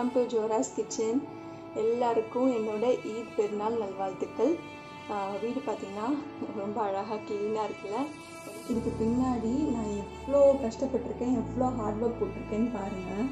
Welcome to ஜோராஸ் kitchen எல்லாருக்கும் என்னோட ஈத் பெருநாள் நல்வாழ்த்துக்கள் ஆஹ் வீடு பார்த்திங்கன்னா ரொம்ப அழகாக க்ளீனாக இருக்குல்ல இதுக்கு பின்னாடி நான் எவ்வளோ கஷ்டப்பட்டிருக்கேன் எவ்வளோ ஹார்ட் ஒர்க் போட்டிருக்கேன்னு பாருங்கள்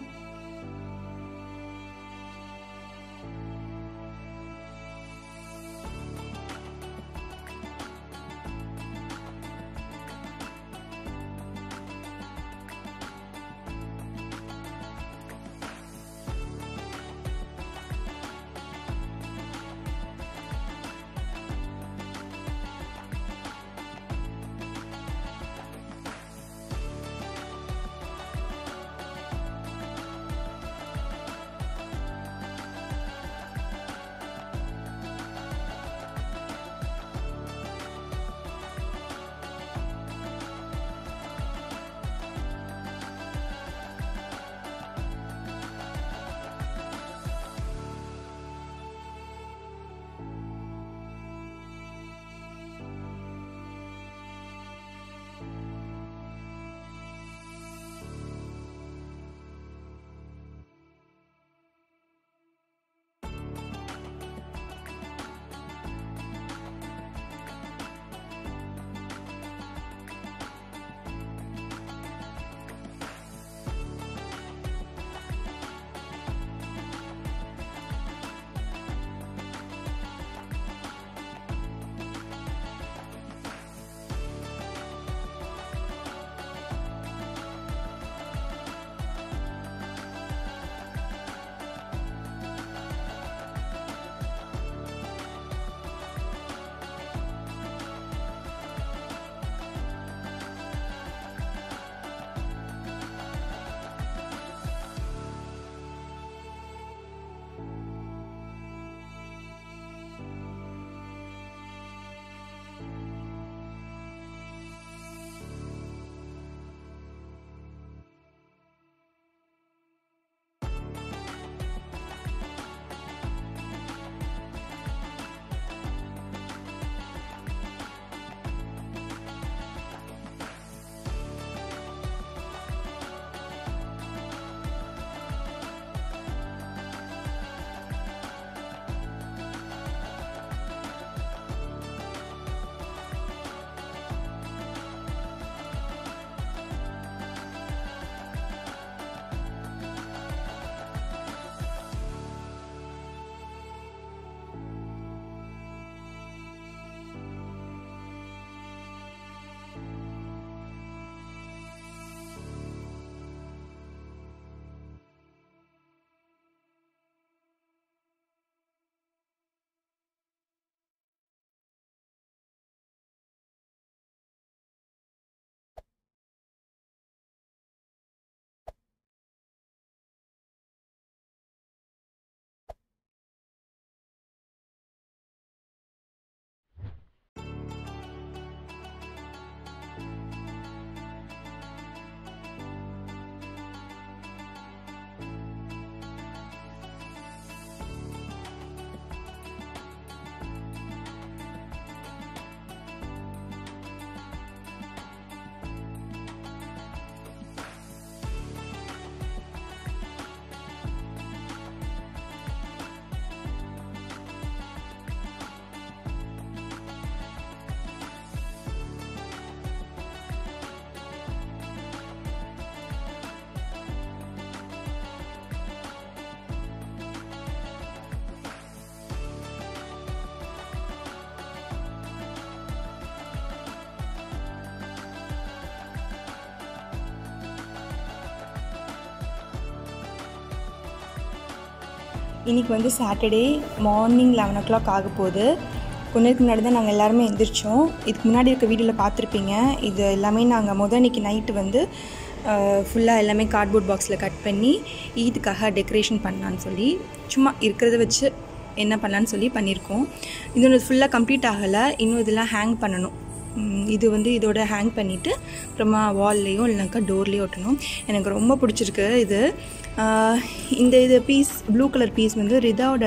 இன்றைக்கி வந்து Saturday morning eleven o'clock ஆக போகுது கொஞ்ச நேரத்துக்கு முன்னாடி தான் நாங்கள் எல்லாருமே எந்திரிச்சோம் இதுக்கு முன்னாடி இருக்க வீடியோவில் பார்த்துருப்பீங்க இது எல்லாமே நாங்கள் முத அன்னைக்கு நைட்டு வந்து ஃபுல்லாக எல்லாமே கார்ட்போர்ட் பாக்ஸில் கட் பண்ணி ஈதுக்காக டெக்கரேஷன் பண்ணலான்னு சொல்லி சும்மா இருக்கிறத வச்சு என்ன பண்ணலான்னு சொல்லி பண்ணியிருக்கோம் இது ஃபுல்லாக கம்ப்ளீட் ஆகலை இன்னும் இதெல்லாம் ஹேங் பண்ணணும் ம், இது வந்து இதோட ஹேங் பண்ணிவிட்டு அப்புறமா வால்லையும் இல்லைனாக்கா டோர்லேயும் ஒட்டணும் எனக்கு ரொம்ப பிடிச்சிருக்கு இது ஆஹ், இந்த இது பீஸ் ப்ளூ கலர் பீஸ் வந்து ரிதாவோட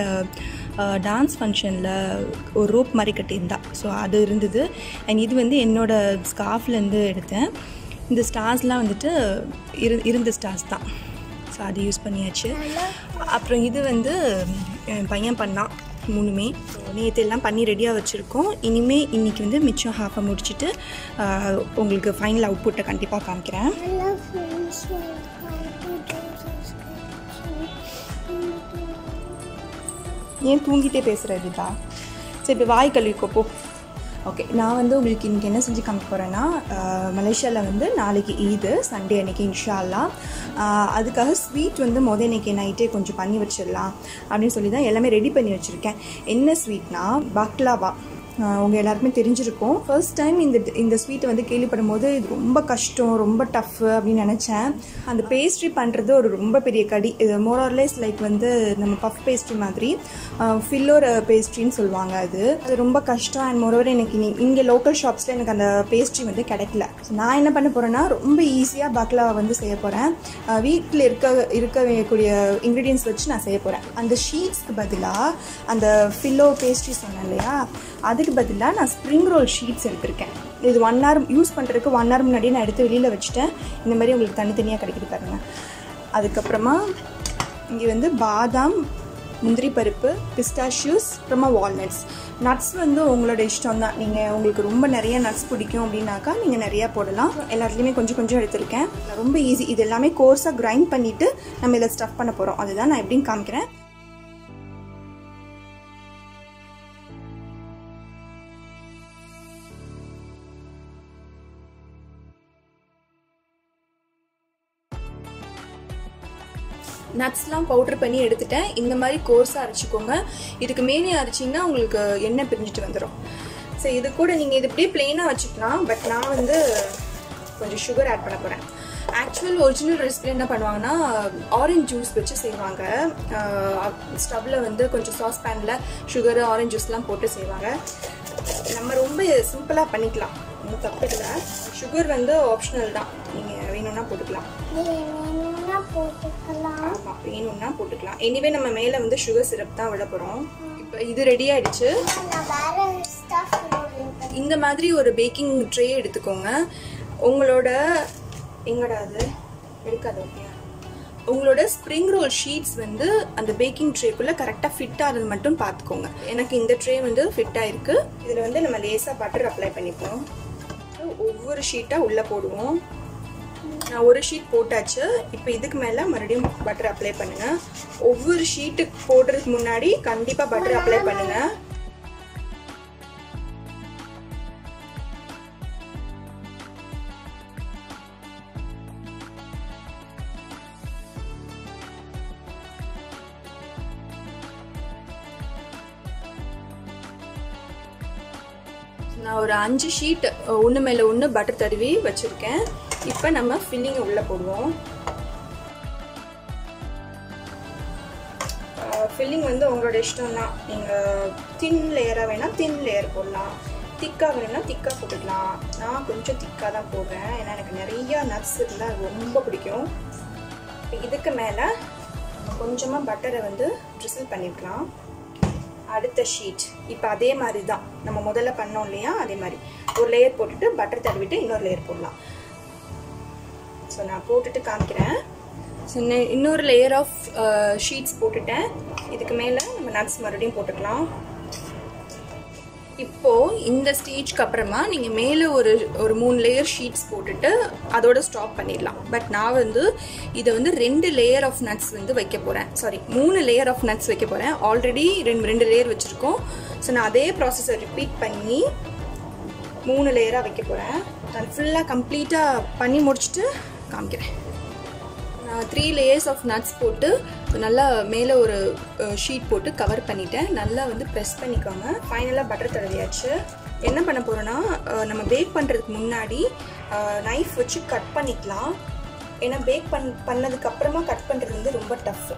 டான்ஸ் ஃபங்க்ஷனில் ஒரு ரோப் மாதிரி கட்டியிருந்தா ஸோ அது இருந்தது அண்ட் இது வந்து என்னோட ஸ்கார்ஃப்லேருந்து எடுத்தேன் இந்த ஸ்டார்ஸ்லாம் வந்துட்டு இரு இருந்த ஸ்டார்ஸ் தான் ஸோ அது யூஸ் பண்ணியாச்சு அப்புறம் இது வந்து என் பையன் பண்ணான் மூணுமே ஸோ நேற்று எல்லாம் பண்ணி ரெடியாக வச்சுருக்கோம் இனிமே இன்னைக்கு வந்து மிச்சம் ஹாஃபை முடிச்சுட்டு ஆஹ், உங்களுக்கு ஃபைனல் அவுட்புட்டை கண்டிப்பாக காமிக்கிறேன் Hello friends, welcome to Joseph's Kitchen. ஏன் தூங்கிட்டே பேசுகிற விதா சரி இப்போ வாய் கழுவிக்கோ போ ஓகே நான் வந்து உங்களுக்கு இன்றைக்கி என்ன செஞ்சு காமிக்க போகிறேன்னா மலேசியாவில் வந்து நாளைக்கு ஈது சண்டே அன்னைக்கு இன்ஷால்லா ஆஹ் அதுக்காக ஸ்வீட் வந்து முத இன்னைக்கு நைட்டே கொஞ்சம் பண்ணி வச்சிடலாம் அப்படின்னு சொல்லி தான் எல்லாமே ரெடி பண்ணி வச்சுருக்கேன் என்ன ஸ்வீட்னா பக்லாவா உங்கள் எல்லாருக்குமே தெரிஞ்சிருக்கும் ஃபர்ஸ்ட் டைம் இந்த இந்த ஸ்வீட்டை வந்து கேள்விப்படும் போது இது ரொம்ப கஷ்டம் ரொம்ப டஃப் அப்படின்னு நினச்சேன் அந்த பேஸ்ட்ரி பண்ணுறது ஒரு ரொம்ப பெரிய கடி இது மோரர்லெஸ் லைக் வந்து நம்ம பஃப் பேஸ்ட்ரி மாதிரி ஃபில்லோர் பேஸ்ட்ரின்னு சொல்லுவாங்க அது அது ரொம்ப கஷ்டம் அண்ட் மோரோவர் எனக்கு நீ இங்கே லோக்கல் ஷாப்ஸில் எனக்கு அந்த பேஸ்ட்ரி வந்து கிடைக்கல ஸோ நான் என்ன பண்ண போகிறேன்னா ரொம்ப ஈஸியாக பக்லாவா வந்து செய்ய போகிறேன் வீட்டில் இருக்க இருக்கக்கூடிய இன்க்ரீடியன்ஸ் வச்சு நான் செய்ய போகிறேன் அந்த ஷீட்ஸ்க்கு பதிலாக அந்த ஃபில்லோ பேஸ்ட்ரி சொன்னேன் இல்லையா அதுக்கு பதிலாக நான் ஸ்ப்ரிங் ரோல் ஷீட்ஸ் எடுத்திருக்கேன் இது ஒன் ஹவர் யூஸ் பண்ணுறதுக்கு ஒன் ஹவர் முன்னாடியே நான் எடுத்து வெளியில் வச்சுட்டேன் இந்த மாதிரி உங்களுக்கு தனித்தனியாக கிடைக்குது பாருங்க அதுக்கப்புறமா இங்கே வந்து பாதாம் முந்திரி பருப்பு பிஸ்டாஷ்யூஸ் அப்புறமா வால்நட்ஸ் நட்ஸ் வந்து உங்களோட இஷ்டம் தான் நீங்கள் உங்களுக்கு ரொம்ப நிறைய நட்ஸ் பிடிக்கும் அப்படின்னாக்கா நீங்கள் நிறையா போடலாம் எல்லாத்துலேயுமே கொஞ்சம் கொஞ்சம் எடுத்திருக்கேன் ரொம்ப ஈஸி இது எல்லாமே கோர்ஸாக கிரைண்ட் பண்ணிவிட்டு நம்ம இதில் ஸ்டஃப் பண்ண போகிறோம் அதுதான் நான் எப்படின்னு காமிக்கிறேன் நட்ஸ்லாம் பவுடர் பண்ணி எடுத்துட்டேன் இந்த மாதிரி கோர்ஸாக அரைச்சிக்கோங்க இதுக்கு மேலே அரைச்சிங்கன்னா உங்களுக்கு எண்ணெய் பிரிஞ்சுட்டு வந்துடும் சரி இது கூட நீங்கள் இது இப்படியே பிளெயினாக வச்சுக்கலாம் பட் நான் வந்து கொஞ்சம் சுகர் ஆட் பண்ண போகிறேன் ஆக்சுவல் ஒரிஜினல் ரெசிபி என்ன பண்ணுவாங்கன்னா ஆரஞ்ச் ஜூஸ் வச்சு செய்வாங்க ஸ்டவ்வில் வந்து கொஞ்சம் சாஸ் பேனில் சுகர் ஆரஞ்ச் ஜூஸ்லாம் போட்டு செய்வாங்க நம்ம ரொம்ப சிம்பிளாக பண்ணிக்கலாம் ஒன்றும் தப்பு இல்லை சுகர் வந்து ஆப்ஷனல் தான் நீங்கள் வேணும்னா போட்டுக்கலாம் நீ வேணும்னா போட்டுக்கலாம் ஆமாம் வேணும்னா போட்டுக்கலாம் எனிவே நம்ம மேலே வந்து சுகர் சிரப் தான் விட போகிறோம் இப்போ இது ரெடி ஆயிடுச்சு நான் வேற ஸ்டஃப் இந்த மாதிரி ஒரு பேக்கிங் ட்ரே எடுத்துக்கோங்க உங்களோட எங்கடா அது எடுக்காது ஓகே உங்களோட ஸ்ப்ரிங் ரோல் ஷீட்ஸ் வந்து அந்த பேக்கிங் ட்ரேக்குள்ளே கரெக்டாக ஃபிட் ஆகிறது மட்டும் பார்த்துக்கோங்க எனக்கு இந்த ட்ரே வந்து ஃபிட் ஆயிருக்கு இதில் வந்து நம்ம லேசாக பட்டர் அப்ளை பண்ணிப்போம் ஒவ்வொரு ஷீட்டாக உள்ளே போடுவோம் நான் ஒரு ஷீட் போட்டாச்சு இப்போ இதுக்கு மேலே மறுபடியும் பட்டர் அப்ளை பண்ணுங்க ஒவ்வொரு ஷீட்டுக்கு போடுறதுக்கு முன்னாடி கண்டிப்பாக பட்டர் அப்ளை பண்ணுங்க நான் ஒரு அஞ்சு ஷீட் ஒன்று மேலே ஒன்று பட்டர் தடவி வச்சுருக்கேன் இப்போ நம்ம ஃபில்லிங்கை உள்ளே போடுவோம் ஃபில்லிங் வந்து உங்களோட இஷ்டம் தான் நீங்கள் தின் லேயராக வேணால் தின் லேயர் போடலாம் திக்காக வேணும்னா திக்காக போட்டுக்கலாம் நான் கொஞ்சம் திக்காக தான் போடுறேன் ஏன்னா எனக்கு நிறையா நட்ஸ் இருந்தால் ரொம்ப பிடிக்கும் இப்போ இதுக்கு மேலே கொஞ்சமாக பட்டரை வந்து ட்ரிசில் பண்ணிக்கலாம் அடுத்த ஷீட் இப்போ அதே மாதிரி தான் நம்ம முதல்ல பண்ணோம் இல்லையா அதே மாதிரி ஒரு லேயர் போட்டுட்டு பட்டர் தடவிட்டு இன்னொரு லேயர் போடலாம் ஸோ நான் போட்டுட்டு காமிக்கிறேன் ஸோ இன்னொரு லேயர் ஆஃப் ஷீட்ஸ் போட்டுட்டேன் இதுக்கு மேலே நம்ம நட்ஸ் மறுபடியும் போட்டுக்கலாம் இப்போ இந்த ஸ்டேஜ்க்கு அப்புறமா நீங்கள் மேலே ஒரு ஒரு மூணு லேயர் ஷீட்ஸ் போட்டுட்டு அதோட ஸ்டாப் பண்ணிடலாம் பட் நான் வந்து இதை வந்து ரெண்டு லேயர் ஆஃப் நட்ஸ் வந்து வைக்க போகிறேன் சாரி மூணு லேயர் ஆஃப் நட்ஸ் வைக்க போகிறேன் ஆல்ரெடி ரெண்டு ரெண்டு லேயர் வச்சுருக்கோம் ஸோ நான் அதே ப்ராசஸை ரிப்பீட் பண்ணி மூணு லேயராக வைக்க போகிறேன் நான் ஃபுல்லாக கம்ப்ளீட்டாக பண்ணி முடிச்சுட்டு காமிக்கிறேன் நான் த்ரீ லேயர்ஸ் ஆஃப் நட்ஸ் போட்டு நல்லா மேலே ஒரு ஷீட் போட்டு கவர் பண்ணிட்டேன் நல்லா வந்து ப்ரெஸ் பண்ணிக்கோங்க ஃபைனலாக பட்டர் தடவியாச்சு என்ன பண்ண போகிறோன்னா நம்ம பேக் பண்ணுறதுக்கு முன்னாடி நைஃப் வச்சு கட் பண்ணிக்கலாம் ஏன்னா பேக் பண் பண்ணதுக்கு அப்புறமா கட் பண்ணுறது வந்து ரொம்ப டஃப்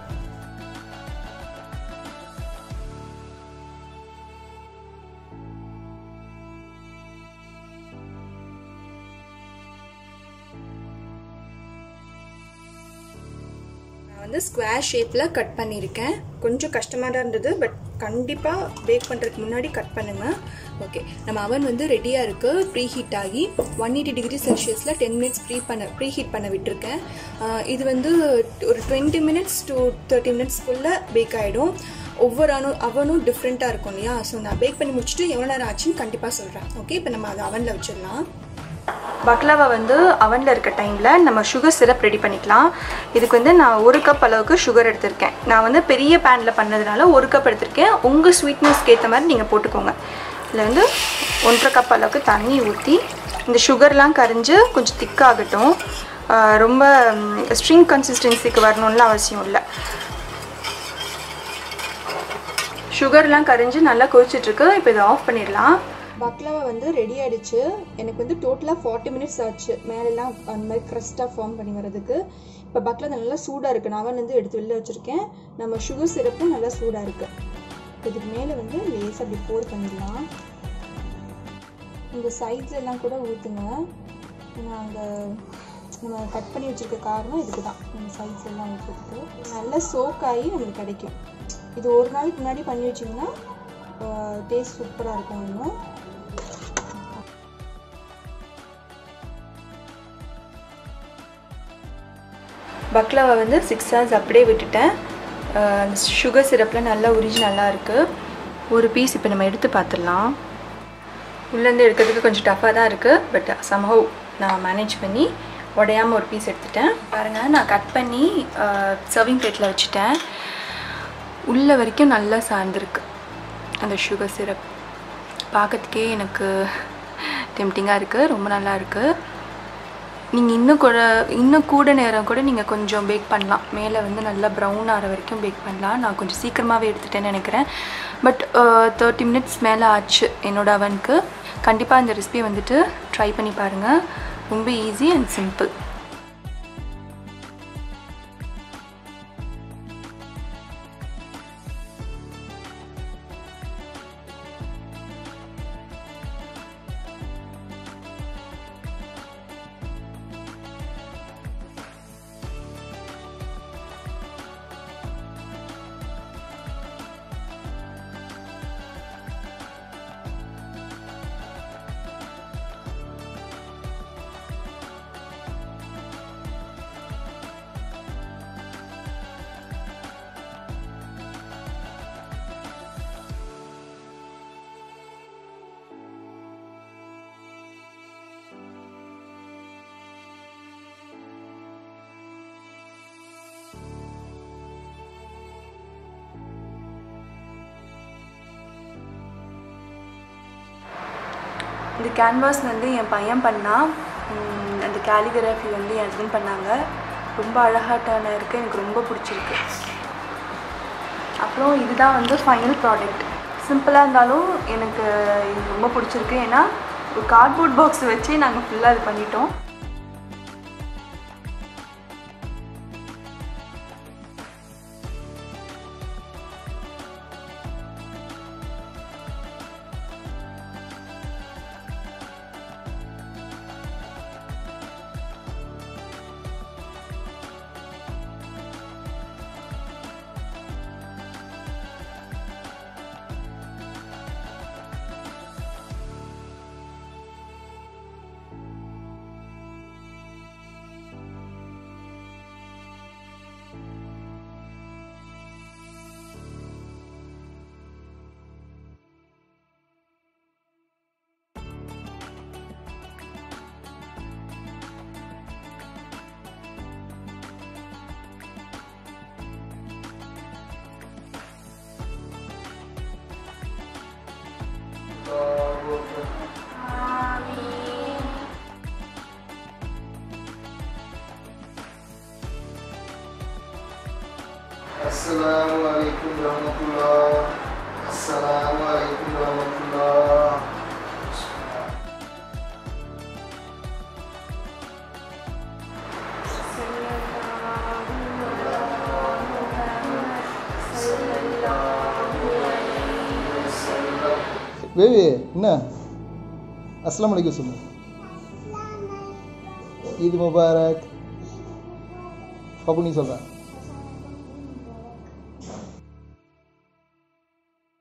நான் வந்து ஸ்கொயர் ஷேப்பில் கட் பண்ணியிருக்கேன் கொஞ்சம் கஷ்டமாக தான் இருந்தது பட் கண்டிப்பாக பேக் பண்ணுறதுக்கு முன்னாடி கட் பண்ணுங்கள் ஓகே நம்ம அவன் வந்து ரெடியாக இருக்குது ப்ரீ ஹீட் ஆகி ஒன் எயிட்டி டிகிரி செல்சியஸில் டென் மினிட்ஸ் ப்ரீ பண்ண ப்ரீ ஹீட் பண்ண விட்டுருக்கேன் ஆஹ் இது வந்து ஒரு டுவெண்ட்டி மினிட்ஸ் டு தேர்ட்டி மினிட்ஸ்க்குள்ளே பேக் ஆகிடும் ஒவ்வொரு அணு அவனும் டிஃப்ரெண்ட்டாக இருக்கும் இல்லையா ஸோ நான் பேக் பண்ணி முடிச்சுட்டு எவ்வளோ நேரம் ஆச்சுன்னு கண்டிப்பாக சொல்கிறேன் ஓகே இப்போ நம்ம அதை அவனில் வச்சிடலாம் பக்லாவா வந்து அவனில் இருக்க டைமில் நம்ம சுகர் சிரப் ரெடி பண்ணிக்கலாம் இதுக்கு வந்து நான் ஒரு கப் அளவுக்கு சுகர் எடுத்திருக்கேன் நான் வந்து பெரிய பேனில் பண்ணதுனால ஒரு கப் எடுத்திருக்கேன் உங்கள் ஸ்வீட்னஸ்க்கு ஏற்ற மாதிரி நீங்கள் போட்டுக்கோங்க இதில் வந்து ஒன்றரை கப் அளவுக்கு தண்ணி ஊற்றி இந்த சுகர்லாம் கரைஞ்சு கொஞ்சம் திக்காகட்டும் ஆஹ் ரொம்ப ஸ்ட்ரிங் கன்சிஸ்டன்சிக்கு வரணும்லாம் அவசியம் இல்லை சுகர்லாம் கரைஞ்சு நல்லா கொதிச்சிட்ருக்கு இப்போ இதை ஆஃப் பண்ணிடலாம் பக்லாவா வந்து ரெடி ஆயிடுச்சு எனக்கு வந்து டோட்டலாக ஃபார்ட்டி மினிட்ஸ் ஆச்சு மேலெல்லாம் அந்த மாதிரி க்ரஸ்ட்டாக ஃபார்ம் பண்ணி வரதுக்கு இப்போ பக்லாவா நல்லா சூடாக இருக்குது நான் வந்து எடுத்து வெளில வச்சுருக்கேன் நம்ம சுகர் சிரப்பும் நல்லா சூடாக இருக்குது இதுக்கு மேலே வந்து லேசாக அப்படி போர் பண்ணிடலாம் இந்த சைட்ஸ் எல்லாம் கூட ஊற்றுங்க நான் அந்த நம்ம கட் பண்ணி வச்சுருக்க காரணம் இதுக்கு தான் நம்ம சைட்ஸ் எல்லாம் ஊற்றுறதுக்கு நல்லா சோக் ஆகி நம்மளுக்கு கிடைக்கும் இது ஒரு நாளைக்கு முன்னாடி பண்ணி வச்சிங்கன்னா டேஸ்ட் சூப்பராக இருக்கும் இன்னும் பக்லாவை வந்து சிக்ஸ் ஹவர்ஸ் அப்படியே விட்டுட்டேன் அஹ் அந்த சுகர் சிரப்பில் நல்லா உரிஞ்சு நல்லா இருக்குது ஒரு பீஸ் இப்போ நம்ம எடுத்து பார்த்துடலாம் உள்ளேருந்து எடுக்கிறதுக்கு கொஞ்சம் டஃப்பாக தான் இருக்குது பட் சம்ஹவ் நான் மேனேஜ் பண்ணி உடையாமல் ஒரு பீஸ் எடுத்துட்டேன் பாருங்கள் நான் கட் பண்ணி சர்விங் பிளேட்டில் வச்சுட்டேன் உள்ள வரைக்கும் நல்லா சார்ந்திருக்கு அந்த சுகர் சிரப் பார்க்கறதுக்கே எனக்கு டெம்டிங்காக இருக்குது ரொம்ப நல்லா இருக்குது நீங்கள் இன்னும் கூட இன்னும் கூட நேரம் கூட நீங்கள் கொஞ்சம் பேக் பண்ணலாம் மேலே வந்து நல்லா ப்ரௌன் ஆகிற வரைக்கும் பேக் பண்ணலாம் நான் கொஞ்சம் சீக்கிரமாகவே எடுத்துட்டேன்னு நினைக்கிறேன் பட் தேர்ட்டி மினிட்ஸ் மேலே ஆச்சு என்னோட அவனுக்கு கண்டிப்பாக இந்த ரெசிபி வந்துட்டு ட்ரை பண்ணி பாருங்கள் ரொம்ப ஈஸி அண்ட் சிம்பிள் இந்த கேன்வாஸ் வந்து என் பையன் பண்ணான் உம், அந்த கேலிகிராஃபி வந்து என் ஹஸ்பண்ட் பண்ணாங்க ரொம்ப அழகாட்டான இருக்குது எனக்கு ரொம்ப பிடிச்சிருக்கு அப்புறம் இதுதான் வந்து ஃபைனல் ப்ராடக்ட் சிம்பிளாக இருந்தாலும் எனக்கு இது ரொம்ப பிடிச்சிருக்கு ஏன்னா ஒரு கார்ட்போர்ட் பாக்ஸ் வச்சு நாங்கள் ஃபுல்லாக இது பண்ணிட்டோம் السلام عليكم ورحمة الله السلام عليكم ورحمة الله பேபி என்ன அஸ்லாம் வலைக்கும் சொல்லு ஈத் முபாரக் பாப்பு நீ சொல்கிறேன்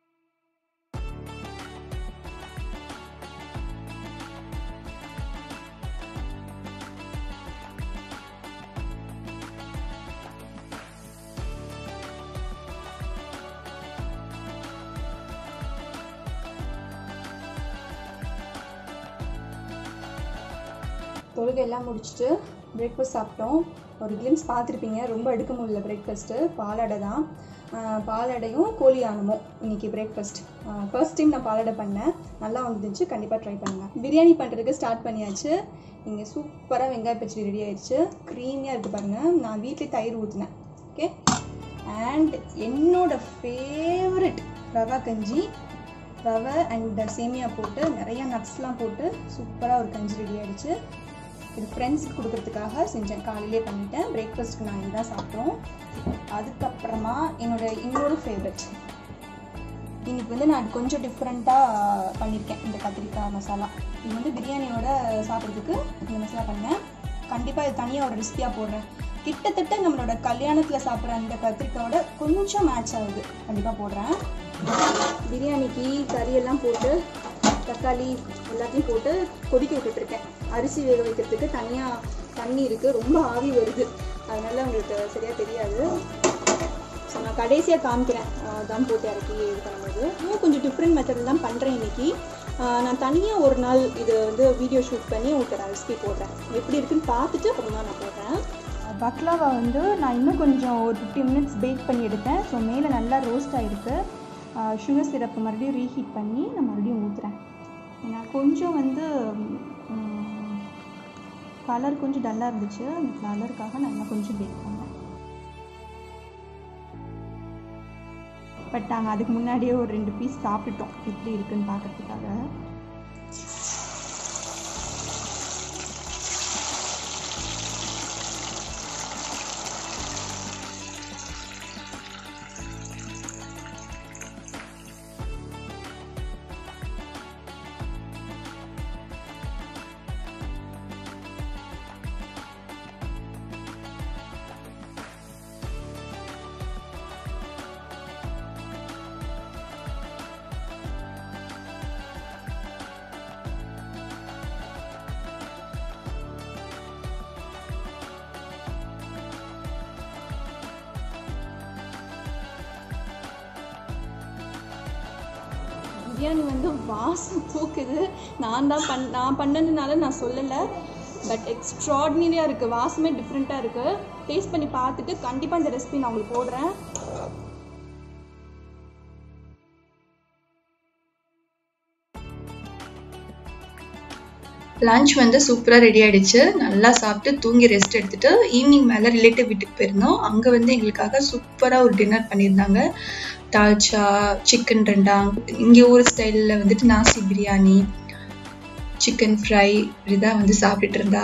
தொழுகை எல்லாம் முடிச்சுட்டு பிரேக்ஃபாஸ்ட் சாப்பிட்டோம் ஒரு கிளிம்ஸ் பார்த்துருப்பீங்க ரொம்ப எடுக்க முடியல பிரேக்ஃபாஸ்ட்டு பாலடை தான் ஆஹ் பாலடையும் கோழி ஆனமும் இன்றைக்கி பிரேக்ஃபாஸ்ட் ஃபர்ஸ்ட் டைம் நான் பாலடை பண்ணேன் நல்லா வந்துச்சு கண்டிப்பாக ட்ரை பண்ணுங்கள் பிரியாணி பண்ணுறதுக்கு ஸ்டார்ட் பண்ணியாச்சு இங்கே சூப்பராக வெங்காய பச்சடி ரெடி ஆயிடுச்சு க்ரீமியாக இருக்குது பாருங்கள் நான் வீட்டிலே தயிர் ஊற்றினேன் ஓகே அண்ட் என்னோட ஃபேவரட் ரவா கஞ்சி ரவை அண்ட் சேமியா போட்டு நிறைய நட்ஸ்லாம் போட்டு சூப்பராக ஒரு கஞ்சி ரெடி ஆயிடுச்சு இது ஃப்ரெண்ட்ஸுக்கு கொடுக்கறதுக்காக செஞ்சேன் காலையிலே பண்ணிட்டேன் பிரேக்ஃபாஸ்ட்டுக்கு நான் இதுதான் சாப்பிட்டோம் அதுக்கப்புறமா என்னோட இன்னொரு ஃபேவரட் இன்னைக்கு வந்து நான் கொஞ்சம் டிஃப்ரெண்ட்டாக பண்ணியிருக்கேன் இந்த கத்திரிக்காய் மசாலா இது வந்து பிரியாணியோட சாப்பிட்றதுக்கு இந்த மசாலா பண்ணேன் கண்டிப்பாக இது தனியாக ஒரு ரெசிபியாக போடுறேன் கிட்டத்தட்ட நம்மளோட கல்யாணத்தில் சாப்பிட்ற அந்த கத்திரிக்காயோட கொஞ்சம் மேட்ச் ஆகுது கண்டிப்பாக போடுறேன் பிரியாணிக்கு கறியெல்லாம் போட்டு தக்காளி எல்லாத்தையும் போட்டு கொதிக்க விட்டுட்ருக்கேன் அரிசி வேக வைக்கிறதுக்கு தனியாக தண்ணி இருக்குது ரொம்ப ஆவி வருது அதனால உங்களுக்கு சரியாக தெரியாது ஸோ நான் கடைசியாக காமிக்கிறேன் ஆஹ் தம் போட்டு இறக்கி இது பண்ணும்போது இன்னும் கொஞ்சம் டிஃப்ரெண்ட் மெத்தடில் தான் பண்ணுறேன் இன்னைக்கு ஆஹ் நான் தனியாக ஒரு நாள் இது வந்து வீடியோ ஷூட் பண்ணி உங்களுக்கு நான் ரெசிபி போடுறேன் எப்படி இருக்குன்னு பார்த்துட்டு அப்புறமா நான் போடுறேன் பக்லாவா வந்து நான் இன்னும் கொஞ்சம் ஒரு ஃபிஃப்டி மினிட்ஸ் பேக் பண்ணி எடுத்தேன் ஸோ மேலே நல்லா ரோஸ்ட் ஆகிருக்கு சுகர் சிரப்பு மறுபடியும் ரீஹீட் பண்ணி நான் மறுபடியும் ஊற்றுறேன் ஏன்னா கொஞ்சம் வந்து கலர் கொஞ்சம் டல்லாக இருந்துச்சு அந்த கலருக்காக நான் இன்னும் கொஞ்சம் பேக் பண்ணேன் பட் நாங்கள் அதுக்கு முன்னாடியே ஒரு ரெண்டு பீஸ் சாப்பிட்டுட்டோம் எப்படி இருக்குன்னு பார்க்கறதுக்காக பிரியாணி வந்து வாசம் தூக்குது நான் தான் பண் நான் பண்ணதுனால நான் சொல்லலை பட் எக்ஸ்ட்ராடினரியாக இருக்குது வாசமே டிஃப்ரெண்ட்டாக இருக்குது டேஸ்ட் பண்ணி பார்த்துட்டு கண்டிப்பாக இந்த ரெசிபி நான் உங்களுக்கு போடுறேன் லஞ்ச் வந்து சூப்பராக ரெடி ஆயிடுச்சு நல்லா சாப்பிட்டு தூங்கி ரெஸ்ட் எடுத்துட்டு ஈவினிங் மேலே ரிலேட்டிவ் வீட்டுக்கு போயிருந்தோம் அங்கே வந்து எங்களுக்காக சூப்பராக ஒரு டின்னர் பண்ணியிருந்தாங்க தால்ச்சா சிக்கன் ரெண்டாங் இங்கே ஊர் ஸ்டைலில் வந்துட்டு நாசி பிரியாணி சிக்கன் ஃப்ரை இப்படிதான் வந்து சாப்பிட்டுட்டு இருந்தா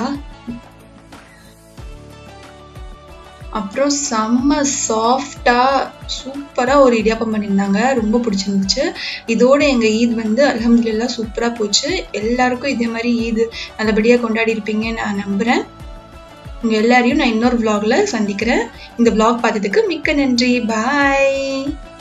அப்புறம் செம்ம சாஃப்டாக சூப்பராக ஒரு இடியாப்பம் பண்ணியிருந்தாங்க ரொம்ப பிடிச்சிருந்துச்சு இதோட எங்கள் ஈத் வந்து அலமதுல்லா சூப்பராக போச்சு எல்லாருக்கும் இதே மாதிரி ஈத் நல்லபடியாக கொண்டாடி இருப்பீங்கன்னு நான் நம்புகிறேன் உங்கள் எல்லாரையும் நான் இன்னொரு vlogல சந்திக்கிறேன் இந்த vlog பார்த்ததுக்கு மிக்க நன்றி பாய்